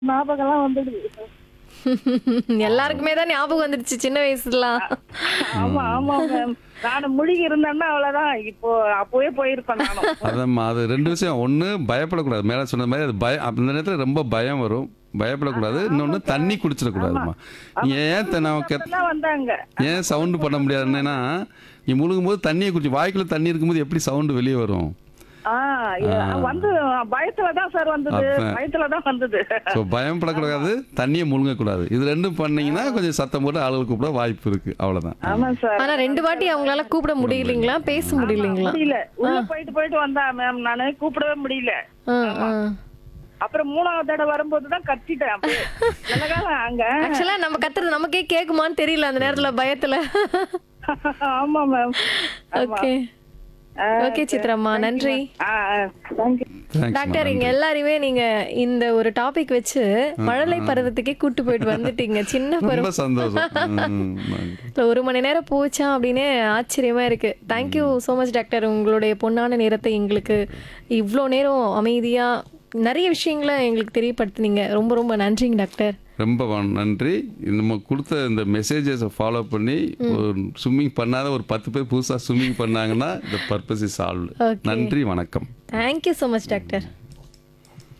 ஞாபகம்லாம் வந்துடுது எல்லாருக்குமே தான் ஞாபகம் வந்துடுச்சு சின்ன வயசுலாம் ஆமா ஆமா மேம் நான் முழுகி இருந்தேன்னா அவ்வளவுதான் இப்போ அப்பவே போயிருப்பேன் நானும் அதம்மா அது ரெண்டு விஷயம் ஒன்று பயப்படக்கூடாது மேலே சொன்ன மாதிரி அது பயம் அந்த நேரத்தில் ரொம்ப பயம் வரும் பயப்படக்கூடாது இன்னொன்று தண்ணி குடிச்சிடக்கூடாதும்மா நீ ஏன் த- நான் கெத் எல்லாம் வந்தாங்க ஏன் சவுண்டு பண்ண முடியாதுன்னா நீ முழுகும் போது தண்ணியை குடிச்சு வாய்க்குள்ள தண்ணி இருக்கும்போது எப்படி சவுண்டு வெளியே வரும் ஆ ஏ- வந்து பயத்துலதான் சார் வந்தது அப்ப- பயத்துலதான் வந்தது ஸோ பயப்படக்கூடாது தண்ணியை முழுங்கக்கூடாது இது ரெண்டும் பண்ணீங்கன்னா கொஞ்சம் சத்தம் போட்டு ஆளுகள் கூப்பிட வாய்ப்பு இருக்கு அவ்வளோதான் ஆமா சார் ஆனா ரெண்டு வாட்டி அவங்களால கூப்பிட முடியலீங்களா பேச முடியலீங்களா முடியல உள்ள போயிட்டு போயிட்டு வந்தா மேம் நானு கூப்பிடவே முடியல ஆ, ஆ. அப்புறம் மூணாவது தடவை வரும்போது தான் கத்திட்டேன் அப்படியே. நல்ல காலம் அங்க ஆக்சுவலா நம்ம கத்துறது நமக்கே கேக்குமான்னு தெரியல அந்த நேரத்துல பயத்துல ஆமா மேம் ஓகே ஓகே சித்ரம்மா நன்றி தேங்க்யூ தேங்க்ஸ் டாக்டர் இங்க எல்லாரையுமே நீங்க இந்த ஒரு டாபிக் வச்சு மழலை பருவத்துக்கே கூட்டு போயிட்டு வந்துட்டீங்க சின்ன ரொம்ப பருவம் சந்தோஷம் ம், நன்றி. இல்ல, ஒரு மணி நேரம் போச்சா அப்படின்னு ஆச்சரியமா இருக்கு தேங்க்யூ ஸோ மச் டாக்டர் உங்களுடைய பொன்னான நேரத்தை எங்களுக்கு இவ்வளோ நேரம் அமைதியா நிறைய விஷயங்களை எங்களுக்கு தெரியப்படுத்துனீங்க ரொம்ப ரொம்ப நன்றிங்க டாக்டர் ரொம்ப வ- நன்றி நம்ம கொடுத்த இந்த மெசேஜஸை ஃபாலோ பண்ணி ஒரு ஸ்விம்மிங் பண்ணாத ஒரு பத்து பேர் புதுசாக ஸ்விம்மிங் பண்ணாங்கன்னா இந்த பர்பஸ் இஸ் சால்வ் Okay. நன்றி வணக்கம் தேங்க்யூ ஸோ மச் டாக்டர்